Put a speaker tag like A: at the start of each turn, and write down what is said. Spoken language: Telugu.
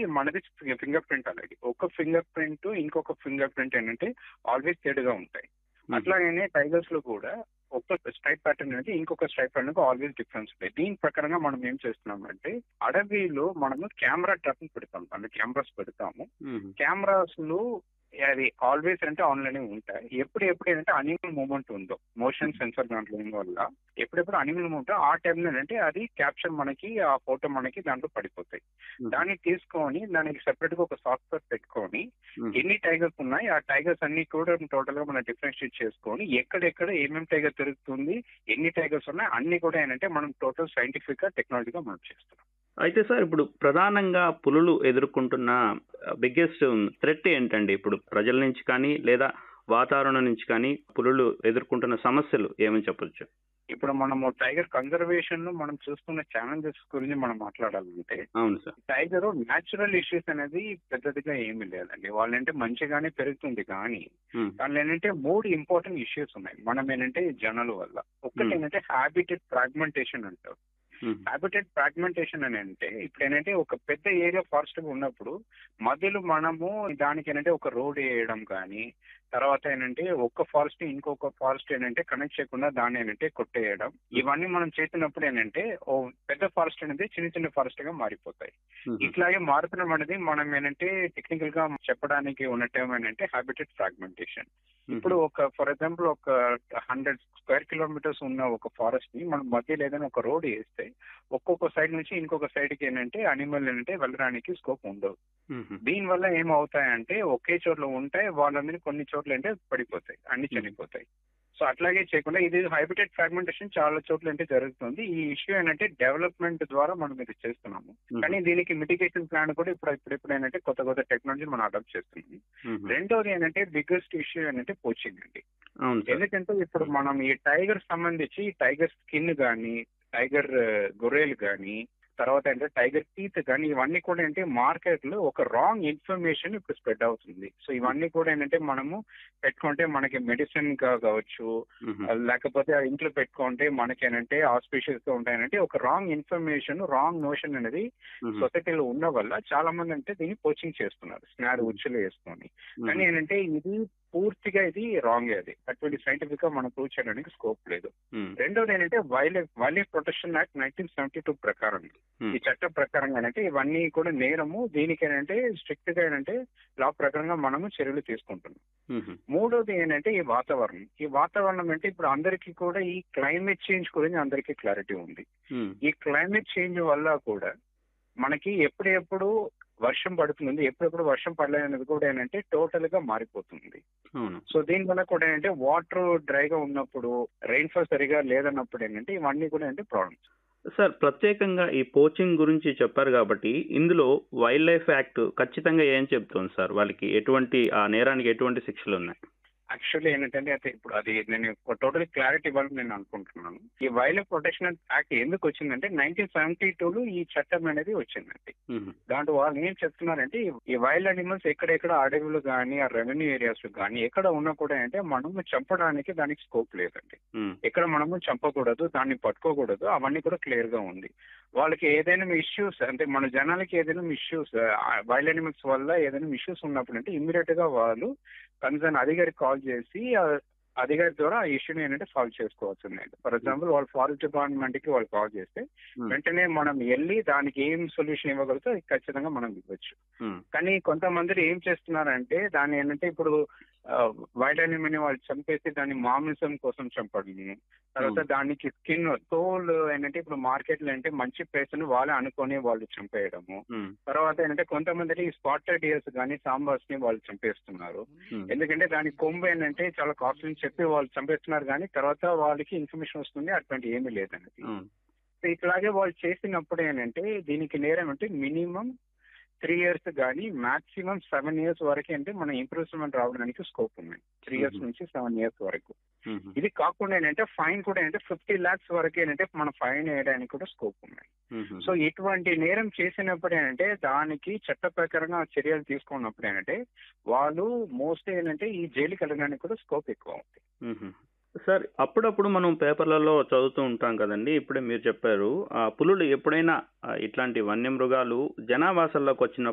A: మనది ఫింగర్ ప్రింట్ అలాగే ఒక ఫింగర్ ప్రింట్ ఇంకొక ఫింగర్ ప్రింట్ ఏంటంటే ఆల్వేస్ తేడుగా ఉంటాయి అట్లాగనే టైగర్స్ లో కూడా ఒక స్ట్రైప్ ప్యాటర్న్ అనేది ఇంకొక స్ట్రైప్ ప్యాటర్న్ ఆల్వేస్ డిఫరెన్స్ ఉంటాయి దీని ప్రకారంగా మనం ఏం చేస్తున్నాం అంటే అడవిలో మనము కెమెరా ట్రాప్ పెడతాం అంటే కెమెరాస్ పెడతాము కెమెరాస్ లో అది ఆల్వేస్ అంటే ఆన్లైన్ ఉంటాయి ఎప్పుడు ఎప్పుడు ఏంటంటే అనిమల్ మూమెంట్ ఉందో మోషన్ సెన్సర్ దాంట్లో ఉన్న వల్ల ఎప్పుడెప్పుడు అనిమల్ మూమెంట్ ఆ టైంలో అంటే అది క్యాప్చర్ మనకి ఆ ఫోటో మనకి దాంట్లో పడిపోతాయి దాన్ని తీసుకొని దానికి సెపరేట్ గా ఒక సాఫ్ట్వేర్ పెట్టుకొని ఎన్ని టైగర్స్ ఉన్నాయి ఆ టైగర్స్ అన్ని కూడా టోటల్ గా మనం డిఫరెన్షియేట్ చేసుకొని ఎక్కడెక్కడ ఏమేమి టైగర్ తిరుగుతుంది ఎన్ని టైగర్స్ ఉన్నాయి అన్ని కూడా ఏంటంటే మనం టోటల్ సైంటిఫిక్ గా టెక్నాలజీగా మనం చేస్తున్నాం
B: అయితే సార్ ఇప్పుడు ప్రధానంగా పులులు ఎదుర్కొంటున్న బిగ్గెస్ట్ థ్రెట్ ఏంటండి ఇప్పుడు ప్రజల నుంచి కానీ లేదా వాతావరణం నుంచి కానీ పులులు ఎదుర్కొంటున్న సమస్యలు ఏమని చెప్పొచ్చు
A: ఇప్పుడు మనము టైగర్ కన్జర్వేషన్ లో మనం చూస్తున్న ఛాలెంజెస్ గురించి మనం మాట్లాడాలంటే
B: అవును సార్
A: టైగర్ న్యాచురల్ ఇష్యూస్ అనేది పెద్దదిగా ఏమీ లేదండి వాళ్ళంటే మంచిగానే పెరుగుతుంది కానీ దానిలో ఏంటంటే మూడు ఇంపార్టెంట్ ఇష్యూస్ ఉన్నాయి మనం ఏంటంటే జనాల వల్ల ఒకటి ఏంటంటే హ్యాబిటెడ్ ఫ్రాగ్మెంటేషన్ అంటారు హ్యాబిటెడ్ ఫ్రాగ్మెంటేషన్ అని అంటే ఇప్పుడు ఏంటంటే ఒక పెద్ద ఏరియా ఫారెస్ట్ ఉన్నప్పుడు మధ్యలో మనము దానికి ఏంటంటే ఒక రోడ్ వేయడం కానీ తర్వాత ఏంటంటే ఒక్క ఫారెస్ట్ ఇంకొక ఫారెస్ట్ ఏంటంటే కనెక్ట్ చేయకుండా దాన్ని ఏంటంటే కొట్టేయడం ఇవన్నీ మనం చేసినప్పుడు ఏంటంటే ఓ పెద్ద ఫారెస్ట్ అనేది చిన్న చిన్న ఫారెస్ట్ గా మారిపోతాయి ఇట్లాగే మారుతున్నాం అనేది మనం ఏంటంటే టెక్నికల్ గా చెప్పడానికి ఉన్న టైం ఏంటంటే హ్యాబిటెడ్ ఫ్రాగ్మెంటేషన్ ఇప్పుడు ఒక ఫర్ ఎగ్జాంపుల్ ఒక హండ్రెడ్ స్క్వేర్ కిలోమీటర్స్ ఉన్న ఒక ఫారెస్ట్ ని మనం మధ్యలో ఏదైనా ఒక రోడ్ వేస్తే ఒక్కొక్క సైడ్ నుంచి ఇంకొక సైడ్ కి ఏంటంటే అనిమల్ ఏంటంటే వెళ్ళడానికి స్కోప్ ఉండదు దీని వల్ల ఏమవుతాయంటే ఒకే చోట్ల ఉంటాయి వాళ్ళందరినీ కొన్ని చోట్ల అంటే పడిపోతాయి అన్ని చనిపోతాయి సో అట్లాగే చేయకుండా ఇది హైబిటెడ్ ఫ్రాగ్మెంటేషన్ చాలా చోట్ల అంటే జరుగుతుంది ఈ ఇష్యూ ఏంటంటే డెవలప్మెంట్ ద్వారా మనం ఇది చేస్తున్నాము కానీ దీనికి మిటిగేషన్ ప్లాన్ కూడా ఇప్పుడు ఇప్పుడు ఇప్పుడు ఏంటంటే కొత్త కొత్త టెక్నాలజీ మనం అడాప్ట్ చేస్తున్నాము రెండోది ఏంటంటే బిగ్గెస్ట్ ఇష్యూ ఏంటంటే పోచింగ్ అండి ఎందుకంటే ఇప్పుడు మనం ఈ టైగర్ సంబంధించి టైగర్ స్కిన్ కానీ టైగర్ గొర్రెలు కానీ తర్వాత అంటే టైగర్ టీత్ కానీ ఇవన్నీ కూడా ఏంటంటే మార్కెట్ లో ఒక రాంగ్ ఇన్ఫర్మేషన్ ఇప్పుడు స్ప్రెడ్ అవుతుంది సో ఇవన్నీ కూడా ఏంటంటే మనము పెట్టుకుంటే మనకి మెడిసిన్ గా కావచ్చు లేకపోతే ఇంట్లో పెట్టుకుంటే మనకి ఏంటంటే ఆస్పిషియస్ గా ఉంటాయనంటే ఒక రాంగ్ ఇన్ఫర్మేషన్ రాంగ్ నోషన్ అనేది సొసైటీలో ఉన్న వల్ల చాలా మంది అంటే దీన్ని కోచింగ్ చేస్తున్నారు స్నార్ ఉచ్చులు వేసుకొని కానీ ఏంటంటే ఇది పూర్తిగా ఇది రాంగ్ అది అటువంటి సైంటిఫిక్ గా మనం ప్రూవ్ చేయడానికి స్కోప్ లేదు రెండోది ఏంటంటే wildlife wildlife protection act nineteen seventy two ప్రకారం ఈ చట్టం ప్రకారంగా ఏంటంటే ఇవన్నీ కూడా నేరము దీనికి ఏంటంటే స్ట్రిక్ట్ గా ఏంటంటే లా ప్రకారంగా మనము చర్యలు తీసుకుంటున్నాం మూడోది ఏంటంటే ఈ వాతావరణం ఈ వాతావరణం అంటే ఇప్పుడు అందరికీ కూడా ఈ క్లైమేట్ చేంజ్ గురించి అందరికీ క్లారిటీ ఉంది ఈ క్లైమేట్ చేంజ్ వల్ల కూడా మనకి ఎప్పుడెప్పుడు వర్షం పడుతుంది ఎప్పుడెప్పుడు వర్షం పడలేదనేది కూడా ఏంటంటే టోటల్ గా మారిపోతుంది సో దీని వల్ల కూడా ఏంటంటే వాటర్ డ్రైగా ఉన్నప్పుడు రైన్ఫాల్ సరిగా లేదన్నప్పుడు ఏంటంటే ఇవన్నీ కూడా ఏంటంటే ప్రాబ్లమ్స్
B: సార్ ప్రత్యేకంగా ఈ పోచింగ్ గురించి చెప్పారు కాబట్టి ఇందులో వైల్డ్ లైఫ్ యాక్ట్ ఖచ్చితంగా ఏం చెప్తుంది సార్ వాళ్ళకి ఎటువంటి ఆ నేరానికి ఎటువంటి శిక్షలు ఉన్నాయి
A: యాక్చువల్లీ ఏంటంటే అయితే ఇప్పుడు అది నేను టోటల్ క్లారిటీ ఇవ్వాలని నేను అనుకుంటున్నాను ఈ వైల్డ్ లైఫ్ ప్రొటెక్షన్ యాక్ట్ ఎందుకు వచ్చిందంటే నైన్టీన్ సెవెంటీ టూలో ఈ చట్టం అనేది వచ్చిందండి దాంట్లో వాళ్ళు ఏం చెప్తున్నారంటే ఈ వైల్డ్ అనిమల్స్ ఎక్కడెక్కడ అడవులు కానీ ఆ రెవెన్యూ ఏరియాస్ కానీ ఎక్కడ ఉన్నా కూడా అంటే మనము చంపడానికి దానికి స్కోప్ లేదండి ఎక్కడ మనము చంపకూడదు దాన్ని పట్టుకోకూడదు అవన్నీ కూడా క్లియర్ గా ఉంది వాళ్ళకి ఏదైనా ఇష్యూస్ అంటే మన జనాలకి ఏదైనా ఇష్యూస్ వైల్డ్ అనిమల్స్ వల్ల ఏదైనా ఇష్యూస్ ఉన్నప్పుడు అంటే ఇమ్మీడియట్ గా వాళ్ళు కన్సర్న్ అధికారికి కాల్ చేసి అధికారి ద్వారా ఆ ఇష్యూని ఏంటంటే సాల్వ్ చేసుకోవచ్చు ఫర్ ఎగ్జాంపుల్ వాళ్ళు ఫారెస్ట్ డిపార్ట్మెంట్ కి వాళ్ళు కాల్ చేస్తే వెంటనే మనం వెళ్ళి దానికి ఏం సొల్యూషన్ ఇవ్వగలిగితే ఖచ్చితంగా మనం ఇవ్వచ్చు కానీ కొంతమంది ఏం చేస్తున్నారంటే దాన్ని ఏంటంటే ఇప్పుడు వైల్డ్ అనిమల్ని వాళ్ళు చంపేసి దాన్ని మాంసం కోసం చంపడం తర్వాత దానికి స్కిన్ తోల్ ఏంటంటే ఇప్పుడు మార్కెట్ లో అంటే మంచి ప్లేస్ ని వాళ్ళే అనుకొని వాళ్ళు చంపేయడము తర్వాత ఏంటంటే కొంతమంది స్పాటెడ్ ఇయర్స్ కానీ సాంబార్స్ ని వాళ్ళు చంపేస్తున్నారు ఎందుకంటే దాని కొమ్ము ఏంటంటే చాలా కాస్ట్లీ చెప్పి వాళ్ళు చంపేస్తున్నారు కానీ తర్వాత వాళ్ళకి ఇన్ఫర్మేషన్ వస్తుంది అటువంటి ఏమీ లేదనేది ఇట్లాగే వాళ్ళు చేసినప్పుడు ఏంటంటే దీనికి నేరం అంటే మినిమం త్రీ ఇయర్స్ కానీ మాక్సిమం సెవెన్ ఇయర్స్ వరకు అంటే మన ఇంప్రూవ్మెంట్ రావడానికి స్కోప్ ఉంది త్రీ ఇయర్స్ నుంచి సెవెన్ ఇయర్స్ వరకు ఇది కాకుండా ఏంటంటే ఫైన్ కూడా ఏంటంటే ఫిఫ్టీ లాక్స్ వరకు ఏంటంటే మన ఫైన్ వేయడానికి కూడా స్కోప్ ఉన్నాయి సో ఇటువంటి నేరం చేసినప్పుడు ఏంటంటే దానికి చట్ట ప్రకారంగా చర్యలు తీసుకున్నప్పుడు ఏంటంటే వాళ్ళు మోస్ట్లీ ఏంటంటే ఈ జైలుకి వెళ్ళడానికి కూడా స్కోప్ ఎక్కువ ఉంది
B: సార్ అప్పుడప్పుడు మనం పేపర్లలో చదువుతూ ఉంటాం కదండి ఇప్పుడే మీరు చెప్పారు పులులు ఎప్పుడైనా ఇట్లాంటి వన్యమృగాలు జనావాసాల్లోకి వచ్చిన